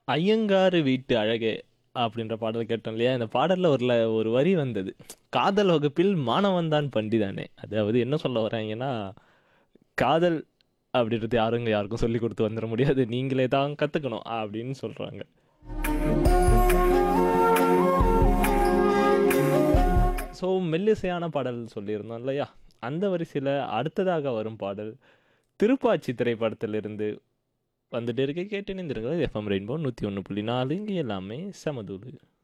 ஐயங்காரு வீட்டு அழகே அப்படின்ற பாடல் கேட்டோம் இல்லையா இந்த பாடலில் ஒரு ல- ஒரு வரி வந்தது காதல் வகுப்பில் மாணவன் தான் பண்டிதானே அதாவது என்ன சொல்ல வராங்கன்னா காதல் அப்படின்றது யாரும் யாருக்கும் சொல்லி கொடுத்து வந்துட முடியாது நீங்களே தான் கற்றுக்கணும் அப்படின்னு சொல்கிறாங்க ஸோ மெல்லிசையான பாடல் சொல்லியிருந்தோம் இல்லையா அந்த வரிசையில் அடுத்ததாக வரும் பாடல் திருப்பாச்சி திரைப்படத்திலிருந்து வந்துட்டு இருக்க கேட்டு நிந்திருங்கள் எஃப்எம் ரெயின்போ நூற்றி ஒன்று புள்ளி நாலு இங்கே எல்லாமே சமதூளு